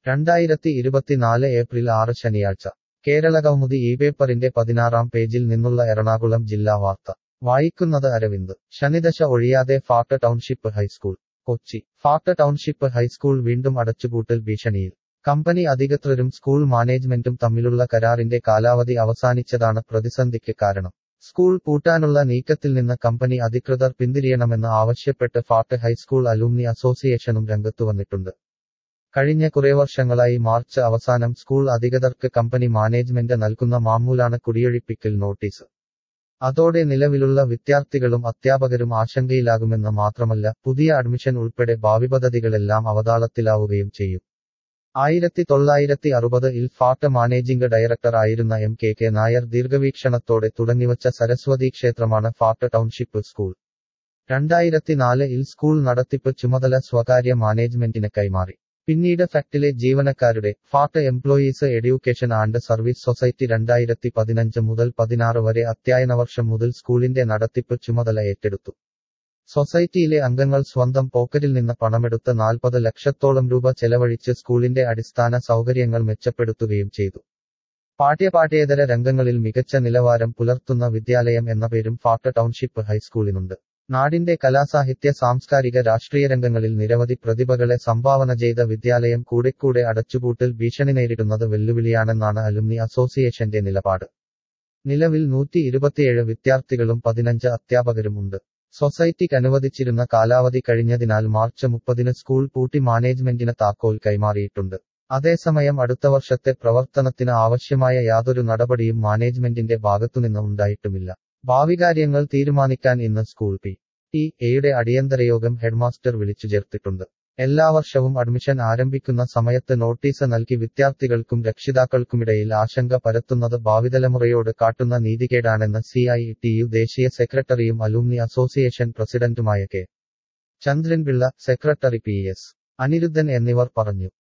രണ്ടായിരത്തി ഇരുപത്തിനാല് ഏപ്രിൽ ആറ് ശനിയാഴ്ച കേരളകൗമുദി ഈ പേപ്പറിന്റെ പതിനാറാം പേജിൽ നിന്നുള്ള എറണാകുളം ജില്ലാ വാർത്ത വായിക്കുന്നത് അരവിന്ദ് ശനിദശ ഒഴിയാതെ FACT township high school Kochi FACT township high school വീണ്ടും അടച്ചുപൂട്ടൽ ഭീഷണിയിൽ കമ്പനി അധികൃതരും സ്കൂൾ മാനേജ്മെന്റും തമ്മിലുള്ള കരാറിന്റെ കാലാവധി അവസാനിച്ചതാണ് പ്രതിസന്ധിക്ക് കാരണം സ്കൂൾ പൂട്ടാനുള്ള നീക്കത്തിൽ നിന്ന് കമ്പനി അധികൃതർ പിന്തിരിയണമെന്ന് ആവശ്യപ്പെട്ട് ഫാട്ട് ഹൈസ്കൂൾ അലൂമിനി അസോസിയേഷനും രംഗത്തുവന്നിട്ടുണ്ട് കഴിഞ്ഞ കുറെ വർഷങ്ങളായി മാർച്ച് അവസാനം സ്കൂൾ അധികൃതർക്ക് കമ്പനി മാനേജ്മെന്റ് നൽകുന്ന മാമൂലാണ് കുടിയൊഴിപ്പിക്കൽ നോട്ടീസ് അതോടെ നിലവിലുള്ള വിദ്യാർത്ഥികളും അധ്യാപകരും ആശങ്കയിലാകുമെന്ന് മാത്രമല്ല പുതിയ അഡ്മിഷൻ ഉൾപ്പെടെ ഭാവി പദ്ധതികളെല്ലാം അവതാളത്തിലാവുകയും ചെയ്യും ആയിരത്തി തൊള്ളായിരത്തി അറുപത് ഇൽ ഫാട്ട് മാനേജിംഗ് ഡയറക്ടർ ആയിരുന്ന എം കെ കെ നായർ ദീർഘവീക്ഷണത്തോടെ തുടങ്ങിവച്ച സരസ്വതി ക്ഷേത്രമാണ് ഫാട്ട് ടൗൺഷിപ്പ് സ്കൂൾ രണ്ടായിരത്തി നാല് ഇൽ സ്കൂൾ നടത്തിപ്പ് ചുമതല സ്വകാര്യ മാനേജ്മെന്റിന് കൈമാറി പിന്നീട് ഫാക്ടിലെ ജീവനക്കാരുടെ FACT employees education and service society രണ്ടായിരത്തി പതിനഞ്ച് മുതൽ പതിനാറ് വരെ അധ്യയന വർഷം മുതൽ സ്കൂളിന്റെ നടത്തിപ്പ് ചുമതല ഏറ്റെടുത്തു സൊസൈറ്റിയിലെ അംഗങ്ങൾ സ്വന്തം പോക്കറ്റിൽ നിന്ന് പണമെടുത്ത് നാൽപ്പത് ലക്ഷത്തോളം രൂപ ചെലവഴിച്ച് സ്കൂളിന്റെ അടിസ്ഥാന സൗകര്യങ്ങൾ മെച്ചപ്പെടുത്തുകയും ചെയ്തു പാഠ്യപാഠ്യേതര രംഗങ്ങളിൽ മികച്ച നിലവാരം പുലർത്തുന്ന വിദ്യാലയം എന്ന പേരും ഫാട്ട് ടൗൺഷിപ്പ് ഹൈസ്കൂളിനുണ്ട് നാടിന്റെ കലാസാഹിത്യ സാംസ്കാരിക രാഷ്ട്രീയ രംഗങ്ങളിൽ നിരവധി പ്രതിഭകളെ സംഭാവന ചെയ്ത വിദ്യാലയം കൂടെക്കൂടെ അടച്ചുപൂട്ടൽ ഭീഷണി നേരിടുന്നത് വെല്ലുവിളിയാണെന്നാണ് അലുമിനി അസോസിയേഷന്റെ നിലപാട് നിലവിൽ നൂറ്റി ഇരുപത്തിയേഴ് വിദ്യാർത്ഥികളും പതിനഞ്ച് അധ്യാപകരുമുണ്ട് സൊസൈറ്റിക്ക് അനുവദിച്ചിരുന്ന കാലാവധി കഴിഞ്ഞതിനാൽ മാർച്ച് മുപ്പതിന് സ്കൂൾ പൂട്ടി മാനേജ്മെന്റിന് താക്കോൽ കൈമാറിയിട്ടുണ്ട് അതേസമയം അടുത്ത വർഷത്തെ പ്രവർത്തനത്തിന് ആവശ്യമായ യാതൊരു നടപടിയും മാനേജ്മെന്റിന്റെ ഭാഗത്തുനിന്ന് ഉണ്ടായിട്ടുമില്ല ഭാവികാര്യങ്ങൾ തീരുമാനിക്കാൻ ഇന്ന് സ്കൂൾ പി ടി എയുടെ അടിയന്തര യോഗം ഹെഡ്മാസ്റ്റർ വിളിച്ചു ചേർത്തിട്ടുണ്ട് എല്ലാ വർഷവും അഡ്മിഷൻ ആരംഭിക്കുന്ന സമയത്ത് നോട്ടീസ് നൽകി വിദ്യാർത്ഥികൾക്കും രക്ഷിതാക്കൾക്കുമിടയിൽ ആശങ്ക പരത്തുന്നത് ഭാവിതലമുറയോട് കാട്ടുന്ന നീതികേടാണെന്ന് സി ഐ ടി യു ദേശീയ സെക്രട്ടറിയും അലൂമിനി അസോസിയേഷൻ പ്രസിഡന്റുമായ K Chandran Pillai secretary P S Aniruddhan എന്നിവർ പറഞ്ഞു